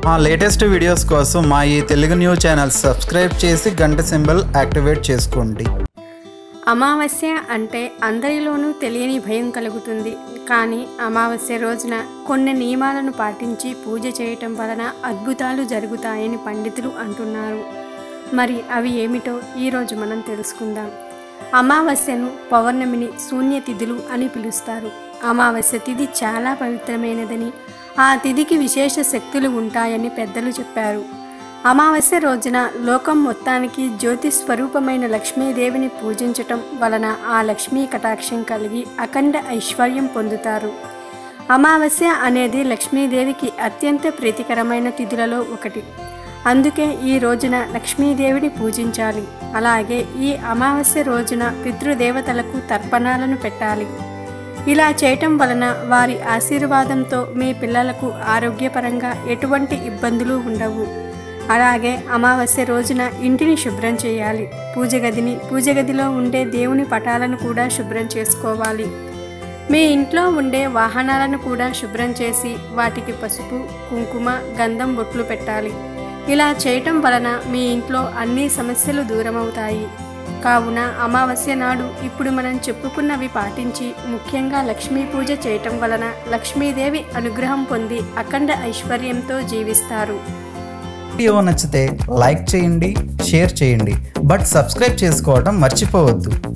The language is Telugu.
మా లేటెస్ట్ వీడియోస్ కోసం మా ఈ తెలుగు న్యూస్ ఛానల్ సబ్స్క్రైబ్ చేసి గంట సింబల్ యాక్టివేట్ చేసుకోండి అమావాస్య అంటే అందరిలోనూ తెలియని భయం కలుగుతుంది కానీ అమావాస్య రోజున కొన్ని నియమాలను పాటించి పూజ చేయటం వలన అద్భుతాలు జరుగుతాయని పండితులు అంటున్నారు మరి అవి ఏమిటో ఈరోజు మనం తెలుసుకుందాం అమావాస్యను పౌర్ణమిని శూన్యతిథులు అని పిలుస్తారు అమావాస్య తిథి చాలా పవిత్రమైనదని ఆ తిథికి విశేష శక్తులు ఉంటాయని పెద్దలు చెప్పారు అమావాస్య రోజున లోకం మొత్తానికి జ్యోతి స్వరూపమైన లక్ష్మీదేవిని పూజించటం వలన ఆ లక్ష్మీ కటాక్షం కలిగి అఖండ ఐశ్వర్యం పొందుతారు అమావాస్య అనేది లక్ష్మీదేవికి అత్యంత ప్రీతికరమైన తిథులలో ఒకటి అందుకే ఈ రోజున లక్ష్మీదేవిని పూజించాలి అలాగే ఈ అమావాస్య రోజున పితృదేవతలకు తర్పణాలను పెట్టాలి ఇలా చేయటం వలన వారి ఆశీర్వాదంతో మీ పిల్లలకు ఆరోగ్యపరంగా ఎటువంటి ఇబ్బందులు ఉండవు అలాగే అమావాస్య రోజున ఇంటిని శుభ్రం చేయాలి పూజ గదిని పూజ గదిలో ఉండే దేవుని పటాలను కూడా శుభ్రం చేసుకోవాలి మీ ఇంట్లో ఉండే వాహనాలను కూడా శుభ్రం చేసి వాటికి పసుపు కుంకుమ గంధం బొట్లు పెట్టాలి ఇలా చేయటం వలన మీ ఇంట్లో అన్ని సమస్యలు దూరమవుతాయి కావున అమావాస్య నాడు ఇప్పుడు మనం చెప్పుకున్నవి పాటించి ముఖ్యంగా లక్ష్మీ పూజ చేయటం వలన లక్ష్మీదేవి అనుగ్రహం పొంది అఖండ ఐశ్వర్యంతో జీవిస్తారు వీడియో నచ్చితే లైక్ చేయండి షేర్ చేయండి బట్ సబ్స్క్రైబ్ చేసుకోవడం మర్చిపోవద్దు